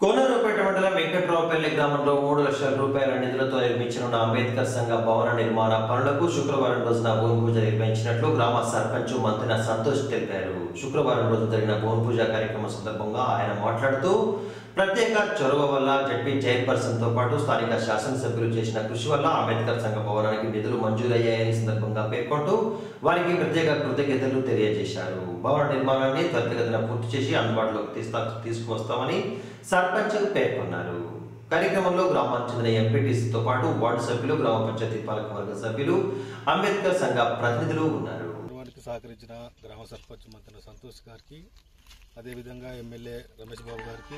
కోనరావుపేట మండలం వెంకట్రావుపల్లి గ్రామంలో మూడు లక్షల రూపాయల నిధులతో నిర్మించనున్న అంబేద్కర్ సంఘ భవన నిర్మాణ పనులకు శుక్రవారం రోజున భూమి పూజ నిర్వహించినట్లు గ్రామ సర్పంచ్ మంత్రిన సంతోష్ తెలిపారు శుక్రవారం రోజు జరిగిన భూమి పూజ కార్యక్రమం సందర్భంగా ఆయన మాట్లాడుతూ ప్రత్యేక చొరవ వల్ల జడ్పీ చైర్పర్సన్ తో పాటు స్థానిక శాసనసభ్యులు చేసిన కృషి వల్ల అంబేద్కర్ సంఘ భవనానికి నిధులు మంజూరయ్యాయని సందర్భంగా పేర్కొంటూ వారికి ప్రత్యేక కృతజ్ఞతలు తెలియజేశారు భవన నిర్మాణాన్ని త్వరితగతిన పూర్తి చేసి అందుబాటులోకి తీస్తా తీసుకువస్తామని సర్పంచ్ పేర్కొన్నారు కార్యక్రమంలో గ్రామానికి చెందిన ఎంపీటీసీతో పాటు వార్డు సభ్యులు గ్రామ పంచాయతీ పాలకవర్గ సభ్యులు అంబేద్కర్ సంఘ ప్రతినిధులు ఉన్నారు వారికి సహకరించిన గ్రామ సర్పంచ్ మంత్రి సంతోష్ గారికి అదేవిధంగా ఎమ్మెల్యే రమేష్ బాబు గారికి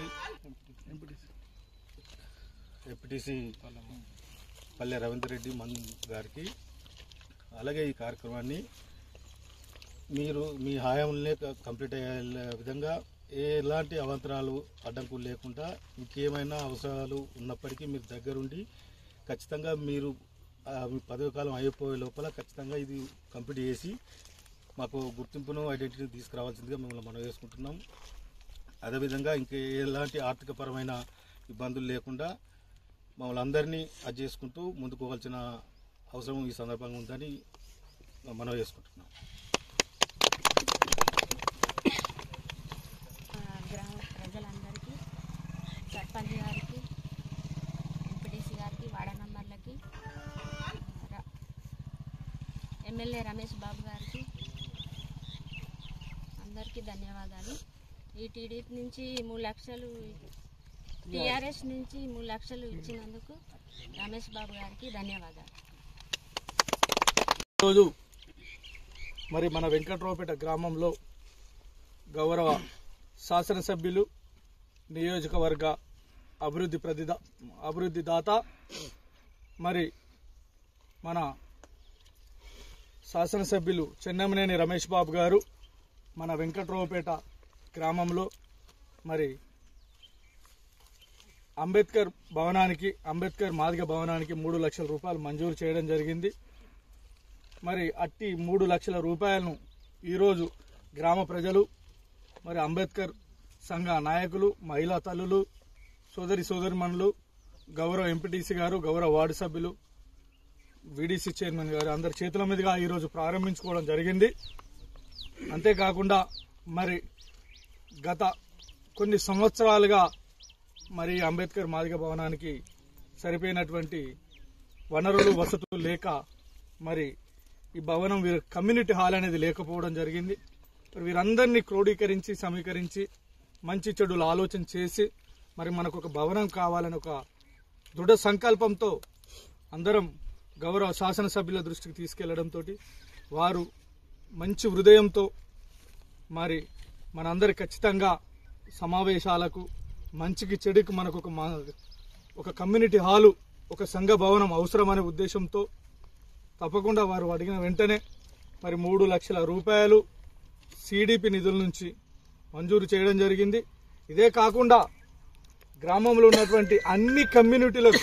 ఎంపీటీసీ పల్లె రవీందర్ రెడ్డి మన్ గారికి అలాగే ఈ కార్యక్రమాన్ని మీరు మీ హాయంలోనే క- కంప్లీట్ అయ్యే విధంగా ఎలాంటి అవాంతరాలు అడ్డంకులు లేకుండా ఇంకేమైనా అవసరాలు ఉన్నప్పటికీ మీరు దగ్గరుండి ఖచ్చితంగా మీరు ఆ, మీ పదవి కాలం అయిపోయే లోపల ఖచ్చితంగా ఇది కంప్లీట్ చేసి మాకు గుర్తింపును ఐడెంటిటీని తీసుకురావాల్సిందిగా మిమ్మల్ని మనం వేసుకుంటున్నాం అదేవిధంగా ఇంకే ఎలాంటి ఆర్థికపరమైన ఇబ్బందులు లేకుండా మమ్మల్ని అందరినీ అది చేసుకుంటూ ముందుకు పోవాల్సిన అవసరం ఈ సందర్భంగా ఉందని మనం వేసుకుంటున్నాం ఆ, గ్రామ ప్రజలందరికీ సర్పంచ్ గారికి ఎంపీటీసీ గారికి వార్డ మెంబర్లకి ర- ఎమ్మెల్యే రమేష్ బాబు గారికి అందరికీ ధన్యవాదాలు ఈ టీడీపీ నుంచి మూడు లక్షలు టీఆర్ఎస్ నుంచి మూడు లక్షలు ఇచ్చినందుకు రమేష్ బాబు గారికి ధన్యవాదాలు ఈరోజు మరి మన వెంకట్రావుపేట గ్రామంలో గౌరవ శాసనసభ్యులు నియోజకవర్గ అభివృద్ధి ప్రతిద అభివృద్ధి దాత మరి మన శాసనసభ్యులు చెన్నమనేని రమేష్ బాబు గారు మన వెంకట్రావుపేట గ్రామంలో మరి అంబేద్కర్ భవనానికి అంబేద్కర్ మాదిగ భవనానికి మూడు లక్షల రూపాయలు మంజూరు చేయడం జరిగింది మరి అట్టి మూడు లక్షల రూపాయలను ఈరోజు గ్రామ ప్రజలు మరి అంబేద్కర్ సంఘ నాయకులు మహిళా తల్లులు సోదరి సోదరిమణులు గౌరవ ఎంపీటీసీ గారు గౌరవ వార్డు సభ్యులు వీడీసీ చైర్మన్ గారు అందరి చేతుల మీదుగా ఈరోజు ప్రారంభించుకోవడం జరిగింది అంతేకాకుండా మరి గత కొన్ని సంవత్సరాలుగా మరి అంబేద్కర్ మాదిగ భవనానికి సరిపోయినటువంటి వనరులు వసతులు లేక మరి ఈ భవనం వీరి కమ్యూనిటీ హాల్ అనేది లేకపోవడం జరిగింది మరి వీరందరినీ క్రోడీకరించి సమీకరించి మంచి చెడులు ఆలోచన చేసి మరి మనకు ఒక భవనం కావాలని ఒక దృఢ సంకల్పంతో అందరం గౌరవ శాసనసభ్యుల దృష్టికి తీసుకెళ్లడంతో వారు మంచి హృదయంతో మరి మనందరి ఖచ్చితంగా సమావేశాలకు మంచికి చెడుకు మనకు ఒక మా- ఒక కమ్యూనిటీ హాలు ఒక సంఘ భవనం అవసరమనే ఉద్దేశంతో తప్పకుండా వారు అడిగిన వెంటనే మరి మూడు లక్షల రూపాయలు సిడిపి నిధుల నుంచి మంజూరు చేయడం జరిగింది ఇదే కాకుండా గ్రామంలో ఉన్నటువంటి అన్ని కమ్యూనిటీలకు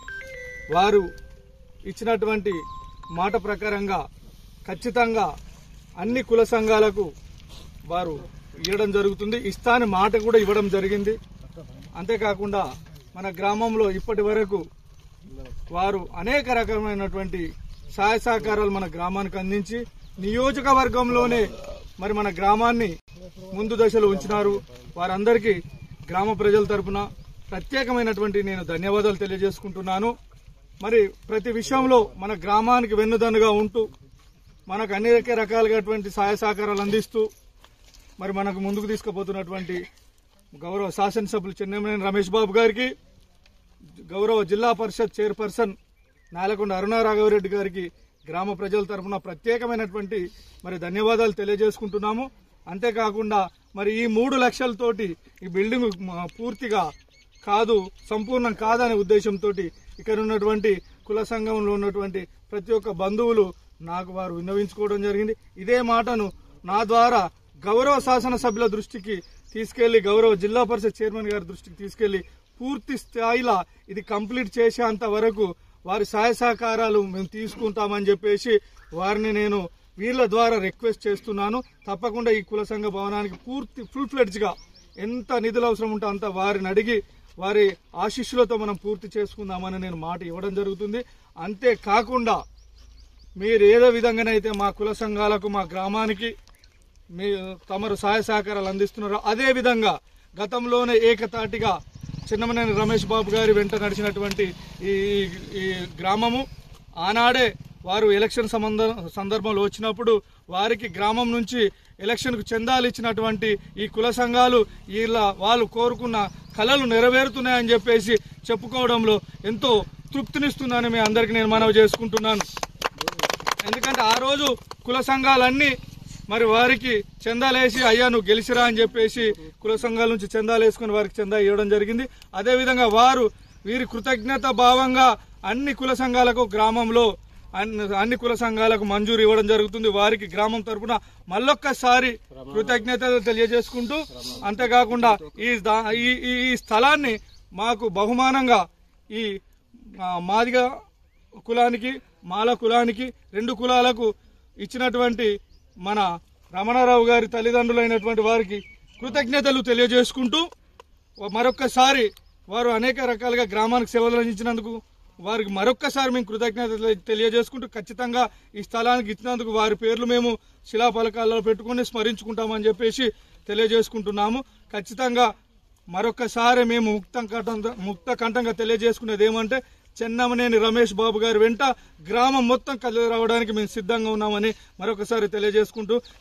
వారు ఇచ్చినటువంటి మాట ప్రకారంగా ఖచ్చితంగా అన్ని కుల సంఘాలకు వారు ఇవ్వడం జరుగుతుంది ఇస్తాని మాట కూడా ఇవ్వడం జరిగింది అంతేకాకుండా మన గ్రామంలో ఇప్పటి వరకు వారు అనేక రకమైనటువంటి సహాయ సహకారాలు మన గ్రామానికి అందించి నియోజకవర్గంలోనే మరి మన గ్రామాన్ని ముందు దశలో ఉంచినారు వారందరికీ గ్రామ ప్రజల తరపున ప్రత్యేకమైనటువంటి నేను ధన్యవాదాలు తెలియజేసుకుంటున్నాను మరి ప్రతి విషయంలో మన గ్రామానికి వెన్నుదన్నుగా ఉంటూ మనకు అనేక రకాలుగాటువంటి సహాయ సహకారాలు అందిస్తూ మరి మనకు ముందుకు తీసుకుపోతున్నటువంటి గౌరవ శాసనసభ్యులు చెన్నమనేని రమేష్ బాబు గారికి గౌరవ జిల్లా పరిషత్ చైర్పర్సన్ నాలకొండ అరుణా రాఘవరెడ్డి గారికి గ్రామ ప్రజల తరఫున ప్రత్యేకమైనటువంటి మరి ధన్యవాదాలు తెలియజేసుకుంటున్నాము అంతేకాకుండా మరి ఈ మూడు లక్షలతోటి ఈ బిల్డింగ్ మ- పూర్తిగా కాదు సంపూర్ణం కాదనే ఉద్దేశంతో ఇక్కడ ఉన్నటువంటి కుల సంఘంలో ఉన్నటువంటి ప్రతి ఒక్క బంధువులు నాకు వారు విన్నవించుకోవడం జరిగింది ఇదే మాటను నా ద్వారా గౌరవ శాసనసభ్యుల దృష్టికి తీసుకెళ్లి గౌరవ జిల్లా పరిషత్ చైర్మన్ గారి దృష్టికి తీసుకెళ్లి పూర్తి స్థాయిలో ఇది కంప్లీట్ చేసేంత వరకు వారి సహాయ సహకారాలు మేము తీసుకుంటామని చెప్పేసి వారిని నేను వీళ్ళ ద్వారా రిక్వెస్ట్ చేస్తున్నాను తప్పకుండా ఈ కుల సంఘ భవనానికి పూర్తి ఫుల్ ఫ్లెడ్జ్ గా ఎంత నిధులు అవసరం ఉంటే అంత వారిని అడిగి వారి ఆశీస్సులతో మనం పూర్తి చేసుకుందామని నేను మాట ఇవ్వడం జరుగుతుంది అంతేకాకుండా మీరు ఏదో విధంగానైతే మా కుల సంఘాలకు మా గ్రామానికి మీ తమరు సహాయ సహకారాలు అందిస్తున్నారో అదే విధంగా గతంలోనే ఏకతాటిగా చిన్నమనేని రమేష్ బాబు గారి వెంట నడిచినటువంటి ఈ ఈ గ్రామము ఆనాడే వారు ఎలక్షన్ సంబంధ సందర్భంలో వచ్చినప్పుడు వారికి గ్రామం నుంచి ఎలక్షన్కు చందాలు ఇచ్చినటువంటి ఈ కుల సంఘాలు ఇలా వాళ్ళు కోరుకున్న కళలు నెరవేరుతున్నాయని చెప్పేసి చెప్పుకోవడంలో ఎంతో తృప్తినిస్తుందని మీ అందరికీ నేను మనవి చేసుకుంటున్నాను ఎందుకంటే ఆ రోజు కుల సంఘాలన్నీ మరి వారికి చందాలేసి అయ్యా నువ్వు గెలిచిరా అని చెప్పేసి కుల సంఘాల నుంచి చందాలు వేసుకుని వారికి చందా ఇవ్వడం జరిగింది అదేవిధంగా వారు వీరి కృతజ్ఞత భావంగా అన్ని కుల సంఘాలకు గ్రామంలో అన్ని అన్ని కుల సంఘాలకు మంజూరు ఇవ్వడం జరుగుతుంది వారికి గ్రామం తరపున మళ్ళొక్కసారి కృతజ్ఞతలు తెలియజేసుకుంటూ అంతేకాకుండా ఈ దా- ఈ- ఈ ఈ స్థలాన్ని మాకు బహుమానంగా ఈ ఆ, మాదిగ కులానికి మాల కులానికి రెండు కులాలకు ఇచ్చినటువంటి మన రమణారావు గారి తల్లిదండ్రులైనటువంటి వారికి కృతజ్ఞతలు తెలియజేసుకుంటూ మరొక్కసారి వారు అనేక రకాలుగా గ్రామానికి సేవలు అందించినందుకు వారికి మరొక్కసారి మేము కృతజ్ఞతలు తెలియజేసుకుంటూ ఖచ్చితంగా ఈ స్థలానికి ఇచ్చినందుకు వారి పేర్లు మేము శిలాఫలకాల్లో పెట్టుకుని స్మరించుకుంటామని చెప్పేసి తెలియజేసుకుంటున్నాము ఖచ్చితంగా మరొకసారి మేము ముక్త కంఠంగా ముక్త కంఠంగా తెలియజేసుకునేది ఏమంటే చెన్నమనేని రమేష్ బాబు గారి వెంట గ్రామం మొత్తం కదిలి రావడానికి మేము సిద్ధంగా ఉన్నామని మరొకసారి తెలియజేసుకుంటూ